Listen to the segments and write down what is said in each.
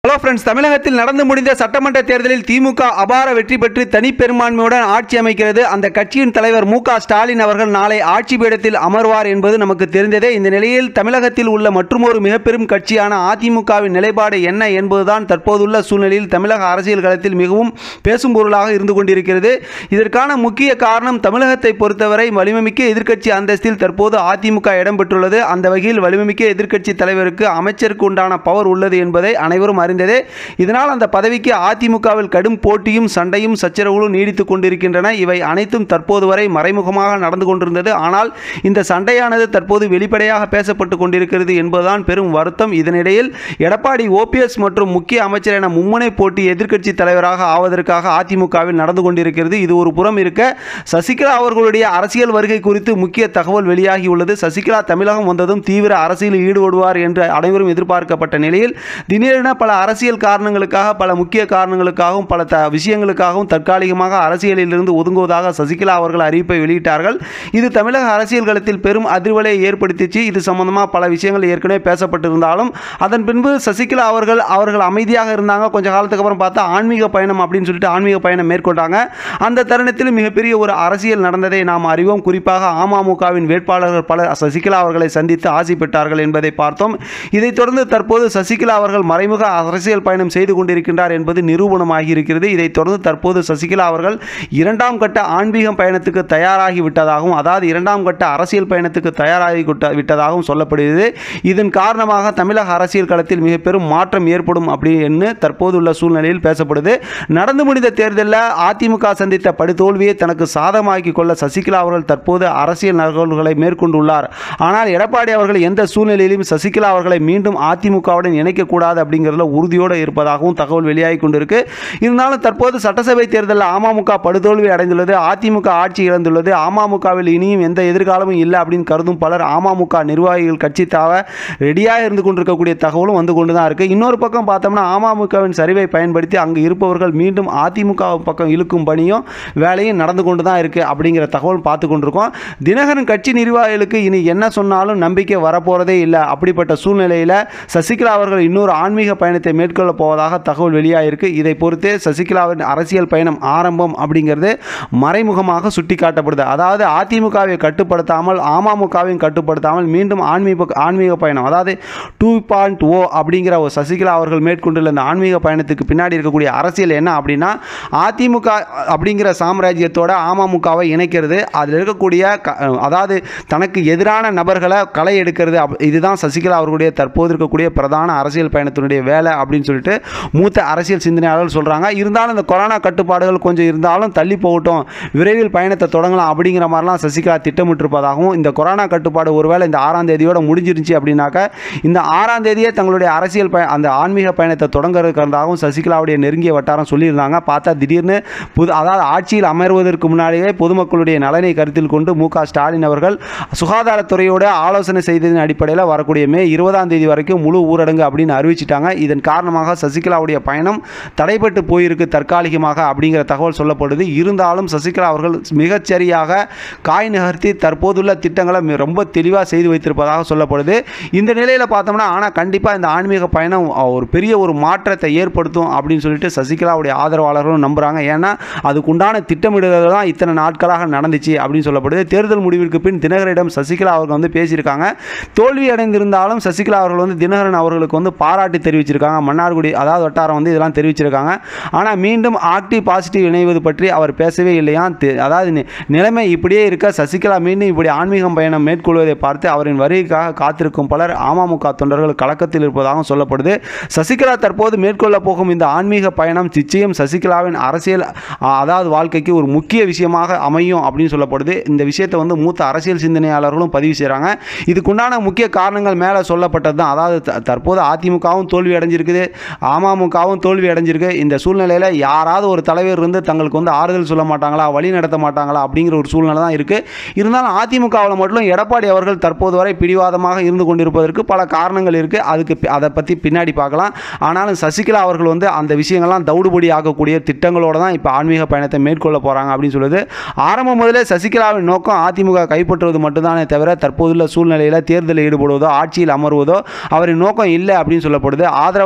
hello friends தமிழகத்தில் நடந்து முடிந்த சட்டமன்ற தேர்தலில் திமுக அபார வெற்றி பெற்று தனிப்பெரும்பான்மையுடன் ஆட்சி அமைக்கிறது அந்த கட்சியின் தலைவர் மு க ஸ்டாலின் அவர்கள் நாளை ஆட்சி பீடத்தில் அமர்வார் என்பது நமக்கு தெரிந்ததே இந்த நிலையில் தமிழகத்தில் உள்ள மற்றுமொரு மிகப்பெரும் கட்சியான அதிமுகவின் நிலைப்பாடு என்ன என்பதுதான் தற்போதுள்ள சூழ்நிலையில் தமிழக அரசியல் களத்தில் மிகவும் பேசும் பொருளாக இருந்து கொண்டிருக்கிறது இதற்கான முக்கிய காரணம் தமிழகத்தை பொறுத்தவரை வலிமைமிக்க எதிர்க்கட்சி அந்தஸ்தில் தற்போது அதிமுக இடம்பெற்றுள்ளது அந்த வகையில் வலிமைமிக்க எதிர்க்கட்சி தலைவருக்கு அமைச்சருக்கு உண்டான பவர் உள்ளது என்பதை அனைவரும் அறிந்ததே இதனால் அந்த பதவிக்கு அதிமுகவில் கடும் போட்டியும் சண்டையும் சச்சரவுகளும் நீடித்துக் கொண்டிருக்கின்றன இவை அனைத்தும் தற்போது வரை மறைமுகமாக நடந்து கொண்டிருந்தது ஆனால் இந்த சண்டையானது தற்போது வெளிப்படையாக பேசப்பட்டு கொண்டிருக்கிறது என்பதுதான் பெரும் வருத்தம் இதனிடையில் எடப்பாடி ஓபிஎஸ் மற்றும் முக்கிய அமைச்சர் என மும்முனை போட்டி எதிர்க்கட்சி தலைவராக ஆவதற்காக அதிமுகவில் நடந்து கொண்டிருக்கிறது இது ஒரு புறம் இருக்க சசிகலா அவர்களுடைய அரசியல் வருகை குறித்து முக்கிய தகவல் வெளியாகியுள்ளது சசிகலா தமிழகம் வந்ததும் தீவிர அரசியலில் ஈடுபடுவார் என்று அனைவரும் எதிர்பார்க்கப்பட்ட நிலையில் திடீரென பல அரசியல் காரணங்களுக்காக பல முக்கிய காரணங்களுக்காகவும் பல த விஷயங்களுக்காகவும் தற்காலிகமாக அரசியலிலிருந்து ஒதுங்குவதாக சசிகலா அவர்கள் அறிவிப்பை வெளியிட்டார்கள் இது தமிழக அரசியல் களத்தில் பெரும் அதிர்வலையை ஏற்படுத்திச்சு இது சம்பந்தமாக பல விஷயங்கள் ஏற்கனவே பேசப்பட்டிருந்தாலும் அதன் பின்பு சசிகலா அவர்கள் அவர்கள் அமைதியாக இருந்தாங்க கொஞ்ச காலத்துக்கு அப்புறம் பார்த்தா ஆன்மீக பயணம் அப்படின்னு சொல்லிட்டு ஆன்மீக பயணம் மேற்கொண்டாங்க அந்த தருணத்தில் மிகப்பெரிய ஒரு அரசியல் நடந்ததை நாம் அறிவோம் குறிப்பாக அமமுகவின் வேட்பாளர்கள் பல சசிகலா அவர்களை சந்தித்து ஆசி பெற்றார்கள் என்பதை பார்த்தோம் இதைத் தொடர்ந்து தற்போது சசிகலா அவர்கள் மறைமுக அரசியல் பயணம் செய்து கொண்டிருக்கின்றார் என்பது நிரூபணமாகி இருக்கிறது இதைத் தொடர்ந்து தற்போது சசிகலா அவர்கள் இரண்டாம் கட்ட ஆன்மீகம் பயணத்துக்கு தயாராகி விட்டதாகவும் அதாவது இரண்டாம் கட்ட அரசியல் பயணத்துக்கு தயாராகி விட்ட- விட்டதாகவும் சொல்லப்படுகிறது இதன் காரணமாக தமிழக அரசியல் களத்தில் மிக பெரும் மாற்றம் ஏற்படும் அப்படின்னு தற்போதுள்ள சூழ்நிலையில் பேசப்படுது நடந்து முடிந்த தேர்தலில் அதிமுக சந்தித்த படுதோல்வியை தனக்கு சாதகமாக்கி கொள்ள சசிகலா அவர்கள் தற்போது அரசியல் நகர்வுகளை மேற்கொண்டுள்ளார் ஆனால் எடப்பாடி அவர்கள் எந்த சூழ்நிலையிலும் சசிகலா அவர்களை மீண்டும் அதிமுகவுடன் இணைக்கக்கூடாது அப்படிங்கிறதுல உறுதியோடு இருப்பதாகவும் தகவல் வெளியாகி கொண்டிருக்கு இருந்தாலும் தற்போது சட்டசபை தேர்தலில் அமமுக படுதோல்வி அடைந்துள்ளது அதிமுக ஆட்சி இழந்துள்ளது அமமுகவில் இனியும் எந்த எதிர்காலமும் இல்லை அப்படின்னு கருதும் பலர் அமமுக நிர்வாகிகள் கட்சி தாவ ரெடியாக இருந்து கொண்டிருக்கக்கூடிய தகவலும் வந்து கொண்டு தான் இருக்குது இன்னொரு பக்கம் பார்த்தோம்னா அமமுகவின் சரிவை பயன்படுத்தி அங்கு இருப்பவர்கள் மீண்டும் அதிமுக பக்கம் இழுக்கும் பணியும் வேலையும் நடந்து கொண்டு தான் இருக்குது அப்படிங்கிற தகவல் பார்த்து கொண்டிருக்கோம் தினகரன் கட்சி நிர்வாகிகளுக்கு இனி என்ன சொன்னாலும் நம்பிக்கை வரப்போகிறதே இல்லை அப்படிப்பட்ட சூழ்நிலையில் சசிகலா அவர்கள் இன்னொரு ஆன்மீக பயணத்தை மேற்கொள்ள போவதாக தகவல் வெளியாகிருக்கு இதை பொறுத்தே சசிகலாவின் அரசியல் பயணம் ஆரம்பம் அப்படிங்கிறது மறைமுகமாக சுட்டிக்காட்டப்படுது அதாவது அதிமுகவை கட்டுப்படுத்தாமல் அமமுகவையும் கட்டுப்படுத்தாமல் மீண்டும் ஆன்மீக ஆன்மீக பயணம் அதாவது டூ பாயிண்ட் ஓ அப்படிங்கிற ஒரு சசிகலா அவர்கள் மேற்கொண்டுள்ள இந்த ஆன்மீக பயணத்துக்கு பின்னாடி இருக்கக்கூடிய அரசியல் என்ன அப்படின்னா அதிமுக அப்படிங்கிற சாம்ராஜ்யத்தோட அமமுகவை இணைக்கிறது அதில் இருக்கக்கூடிய க- அதாவது தனக்கு எதிரான நபர்களை களை எடுக்கிறது அப்- இதுதான் சசிகலா அவர்களுடைய தற்போது இருக்கக்கூடிய பிரதான அரசியல் பயணத்தினுடைய வேலை அப்படின்னு சொல்லிட்டு மூத்த அரசியல் சிந்தனையாளர்கள் சொல்கிறாங்க இருந்தாலும் இந்த கொரோனா கட்டுப்பாடுகள் கொஞ்சம் இருந்தாலும் தள்ளி போகட்டும் விரைவில் பயணத்தை தொடங்கலாம் அப்படிங்கிற மாதிரிலாம் சசிகலா திட்டமிட்டிருப்பதாகவும் இந்த கொரோனா கட்டுப்பாடு ஒருவேளை இந்த ஆறாம் தேதியோட முடிஞ்சிருச்சு அப்படின்னாக்க இந்த ஆறாம் தேதியே தங்களுடைய அரசியல் பய அந்த ஆன்மீக பயணத்தை தொடங்குறதுக்காகவும் சசிகலாவுடைய நெருங்கிய வட்டாரம் சொல்லியிருந்தாங்க பார்த்தா திடீர்னு புது அதாவது ஆட்சியில் அமர்வதற்கு முன்னாடியே பொதுமக்களுடைய நலனை கருத்தில் கொண்டு மு க ஸ்டாலின் அவர்கள் சுகாதாரத்துறையோட ஆலோசனை செய்ததின் அடிப்படையில் வரக்கூடிய மே இருபதாம் தேதி வரைக்கும் முழு ஊரடங்கு அப்படின்னு அறிவிச்சிட்டாங்க இதன் காரணமாக சசிகலாவுடைய பயணம் தடைபட்டு போயிருக்கு தற்காலிகமாக அப்படிங்கிற தகவல் சொல்லப்படுது இருந்தாலும் சசிகலா அவர்கள் மிகச்சரியாக காய் நகர்த்தி தற்போதுள்ள திட்டங்களை மி- ரொம்ப தெளிவாக செய்து வைத்திருப்பதாக சொல்லப்படுது இந்த நிலையில் பார்த்தோம்னா ஆனால் கண்டிப்பாக இந்த ஆன்மீக பயணம் அஹ், ஒரு பெரிய ஒரு மாற்றத்தை ஏற்படுத்தும் அப்படின்னு சொல்லிட்டு சசிகலாவுடைய ஆதரவாளர்களும் நம்புகிறாங்க ஏன்னா அதுக்குண்டான திட்டமிடுதல் தான் இத்தனை நாட்களாக நடந்துச்சு அப்படின்னு சொல்லப்படுது தேர்தல் முடிவிற்கு பின் தினகரிடம் சசிகலா அவர்கள் வந்து பேசியிருக்காங்க தோல்வி அடைந்திருந்தாலும் சசிகலா அவர்கள் வந்து தினகரன் அவர்களுக்கு வந்து பாராட்டு தெரிவிச்சிருக்காங்க மன்னார்குடி அதாவது வட்டாரம் வந்து இதெல்லாம் தெரிவிச்சிருக்காங்க ஆனால் மீண்டும் ஆக்டிவ் பாசிட்டிவ் இணைவது பற்றி அவர் பேசவே இல்லையா தி- அதாவது நி- நிலைமை இப்படியே இருக்க சசிகலா மீண்டும் இப்படி ஆன்மீகம் பயணம் மேற்கொள்வதை பார்த்து அவரின் வருகைக்காக காத்திருக்கும் பலர் அமமுக தொண்டர்கள் கலக்கத்தில் இருப்பதாகவும் சொல்லப்படுது சசிகலா தற்போது மேற்கொள்ள போகும் இந்த ஆன்மீக பயணம் நிச்சயம் சசிகலாவின் அரசியல் ஆ, அதாவது வாழ்க்கைக்கு ஒரு முக்கிய விஷயமாக அமையும் அப்படின்னு சொல்லப்படுது இந்த விஷயத்தை வந்து மூத்த அரசியல் சிந்தனையாளர்களும் பதிவு செய்கிறாங்க இதுக்குண்டான முக்கிய காரணங்கள் மேலே சொல்லப்பட்டது தான் அதாவது த- தற்போது அதிமுகவும் தோல்வி அடைஞ்சிருக்குது அமமுகவும் தோல்வி அடைஞ்சிருக்கு இந்த சூழ்நிலையில் யாராவது ஒரு தலைவர் இருந்து தங்களுக்கு வந்து ஆறுதல் சொல்ல மாட்டாங்களா வழி நடத்த மாட்டாங்களா அப்படிங்கிற ஒரு சூழ்நிலை தான் இருக்குது இருந்தாலும் அதிமுகவில் மட்டும் எடப்பாடி அவர்கள் தற்போது வரை பிடிவாதமாக இருந்து கொண்டிருப்பதற்கு பல காரணங்கள் இருக்குது அதுக்கு பி- அதை பற்றி பின்னாடி பார்க்கலாம் ஆனாலும் சசிகலா அவர்கள் வந்து அந்த விஷயங்கள்லாம் தவிடுபடி ஆக்கக்கூடிய திட்டங்களோடு தான் இப்போ ஆன்மீக பயணத்தை மேற்கொள்ள போகிறாங்க அப்படின்னு சொல்லுது ஆரம்பம் முதலே சசிகலாவின் நோக்கம் அதிமுக கைப்பற்றுவது மட்டும்தானே தவிர தற்போதுள்ள சூழ்நிலையில் தேர்தலில் ஈடுபடுவதோ ஆட்சியில் அமர்வதோ அவரின் நோக்கம் இல்லை அப்படின்னு சொல்லப்படுது ஆதரவாளர்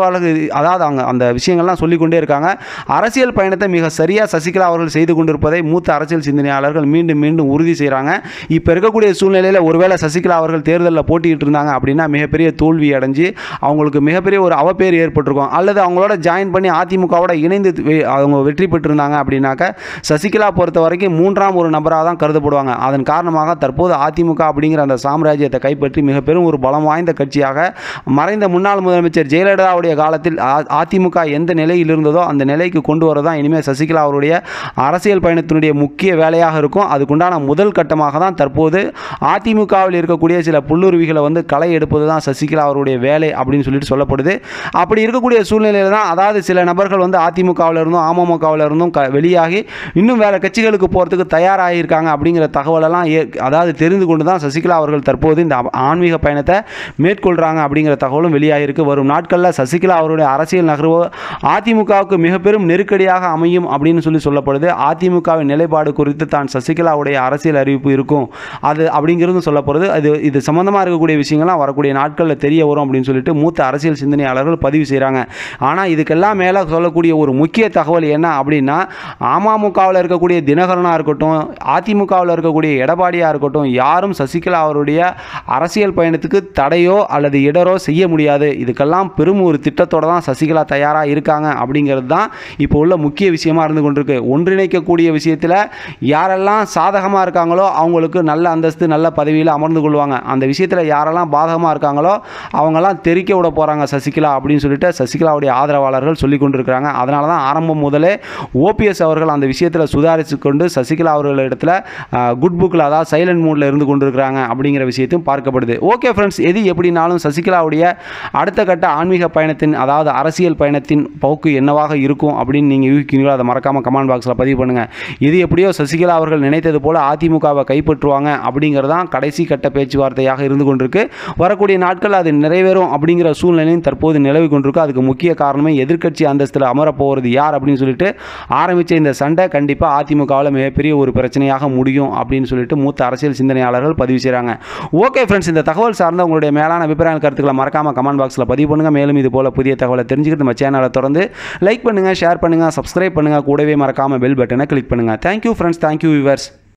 ஆதரவாளர்கள் இது- அதாவது அவங்க அந்த விஷயங்கள்லாம் சொல்லிக்கொண்டே இருக்காங்க அரசியல் பயணத்தை மிக சரியாக சசிகலா அவர்கள் செய்து கொண்டிருப்பதை மூத்த அரசியல் சிந்தனையாளர்கள் மீண்டும் மீண்டும் உறுதி செய்கிறாங்க இப்போ இருக்கக்கூடிய சூழ்நிலையில் ஒருவேளை சசிகலா அவர்கள் தேர்தலில் போட்டியிட்டு இருந்தாங்க அப்படின்னா மிகப்பெரிய தோல்வி அடைஞ்சு அவங்களுக்கு மிகப்பெரிய ஒரு அவப்பேர் ஏற்பட்டிருக்கும் அல்லது அவங்களோட ஜாயின் பண்ணி அதிமுகவோட இணைந்து வெ- அவங்க வெற்றி பெற்றிருந்தாங்க அப்படின்னாக்க சசிகலா பொறுத்த வரைக்கும் மூன்றாம் ஒரு நபராக தான் கருதப்படுவாங்க அதன் காரணமாக தற்போது அதிமுக அப்படிங்கிற அந்த சாம்ராஜ்யத்தை கைப்பற்றி மிக பெரும் ஒரு பலம் வாய்ந்த கட்சியாக மறைந்த முன்னாள் முதலமைச்சர் ஜெயலலிதாவுடைய காலத்தில் அ- அதிமுக எந்த நிலையில் இருந்ததோ அந்த நிலைக்கு கொண்டு வரதான் இனிமேல் சசிகலா அவருடைய அரசியல் பயணத்தினுடைய முக்கிய வேலையாக இருக்கும் அதுக்குண்டான முதல் கட்டமாக தான் தற்போது அதிமுகவில் இருக்கக்கூடிய சில புல்லுருவிகளை வந்து களை எடுப்பது தான் சசிகலா அவருடைய வேலை அப்படின்னு சொல்லிட்டு சொல்லப்படுது அப்படி இருக்கக்கூடிய சூழ்நிலையில் தான் அதாவது சில நபர்கள் வந்து அதிமுகவில் இருந்தும் அமமுகவில் இருந்தும் க வெளியாகி இன்னும் வேறு கட்சிகளுக்கு போகிறதுக்கு தயாராகியிருக்காங்க அப்படிங்கிற தகவலெல்லாம் ஏ அதாவது தெரிந்து கொண்டு தான் சசிகலா அவர்கள் தற்போது இந்த ஆ- ஆன்மீக பயணத்தை மேற்கொள்கிறாங்க அப்படிங்கிற தகவலும் வெளியாகிருக்கு வரும் நாட்களில் சசிகலா அவருடைய அரசியல் நகர்வு அதிமுகவுக்கு மிக பெரும் நெருக்கடியாக அமையும் அப்படின்னு சொல்லி சொல்லப்படுது அதிமுகவின் நிலைப்பாடு குறித்து தான் சசிகலாவுடைய அரசியல் அறிவிப்பு இருக்கும் அது அப்படிங்கிறது சொல்லப்படுது அது இது சம்மந்தமாக இருக்கக்கூடிய விஷயங்கள்லாம் வரக்கூடிய நாட்களில் தெரிய வரும் அப்படின்னு சொல்லிட்டு மூத்த அரசியல் சிந்தனையாளர்கள் பதிவு செய்கிறாங்க ஆனால் இதுக்கெல்லாம் மேலே சொல்லக்கூடிய ஒரு முக்கிய தகவல் என்ன அப்படின்னா அமமுகவில் இருக்கக்கூடிய தினகரனாக இருக்கட்டும் அதிமுகவில் இருக்கக்கூடிய எடப்பாடியாக இருக்கட்டும் யாரும் சசிகலா அவருடைய அரசியல் பயணத்துக்கு தடையோ அல்லது இடரோ செய்ய முடியாது இதுக்கெல்லாம் பெரும் ஒரு திட்டத்தோட தான் சசிகலா தயாராக இருக்காங்க அப்படிங்கிறது தான் இப்போ உள்ள முக்கிய விஷயமா இருந்து கொண்டிருக்கு ஒன்றிணைக்கக்கூடிய விஷயத்தில் யாரெல்லாம் சாதகமாக இருக்காங்களோ அவங்களுக்கு நல்ல அந்தஸ்து நல்ல பதவியில் அமர்ந்து கொள்வாங்க அந்த விஷயத்தில் யாரெல்லாம் பாதகமாக இருக்காங்களோ அவங்கெல்லாம் தெரிக்க விட போகிறாங்க சசிகலா அப்படின்னு சொல்லிட்டு சசிகலாவுடைய ஆதரவாளர்கள் சொல்லி கொண்டிருக்கிறாங்க அதனால தான் ஆரம்பம் முதலே ஓபிஎஸ் அவர்கள் அந்த விஷயத்தில் சுதாரித்து கொண்டு சசிகலா அவர்களிடத்தில் குட் புக்கில் அதாவது சைலண்ட் மூடில் இருந்து கொண்டிருக்கிறாங்க அப்படிங்கிற விஷயத்தையும் பார்க்கப்படுது ஓகே ஃப்ரெண்ட்ஸ் எது எப்படினாலும் சசிகலாவுடைய அடுத்த கட்ட ஆன்மீக பயணத்தின் அதாவது அரசியல் பயணத்தின் போக்கு என்னவாக இருக்கும் அப்படின்னு நீங்கள் யூகிக்கிறீங்களோ அதை மறக்காமல் கமெண்ட் பாக்ஸில் பதிவு பண்ணுங்கள் இது எப்படியோ சசிகலா அவர்கள் நினைத்தது போல் அதிமுகவை கைப்பற்றுவாங்க அப்படிங்கிறதான் கடைசி கட்ட பேச்சுவார்த்தையாக இருந்து கொண்டிருக்கு வரக்கூடிய நாட்கள் அது நிறைவேறும் அப்படிங்கிற சூழ்நிலையும் தற்போது நிலவி கொண்டிருக்கு அதுக்கு முக்கிய காரணமே எதிர்க்கட்சி அந்தஸ்தில் அமரப் போகிறது யார் அப்படின்னு சொல்லிட்டு ஆரம்பித்த இந்த சண்டை கண்டிப்பாக அதிமுகவில் மிகப்பெரிய ஒரு பிரச்சனையாக முடியும் அப்படின்னு சொல்லிட்டு மூத்த அரசியல் சிந்தனையாளர்கள் பதிவு செய்கிறாங்க ஓகே ஃப்ரெண்ட்ஸ் இந்த தகவல் சார்ந்த உங்களுடைய மேலான அபிப்பிராய கருத்துக்களை மறக்காம கமெண்ட் பாக்ஸில் பதிவு பண்ணுங்கள் மேலும் இது போல புதிய தகவலை தெரிஞ்சுக்கிட்டு நம்ம சேனலை தொடர்ந்து லைக் பண்ணுங்கள் ஷேர் பண்ணுங்கள் சப்ஸ்கிரைப் பண்ணுங்கள் கூடவே மறக்காமல் பெல் பட்டனை கிளிக் பண்ணுங்கள் தேங்க்யூ ஃப்ரெண்ட்ஸ் தேங்க்யூ விவர்ஸ்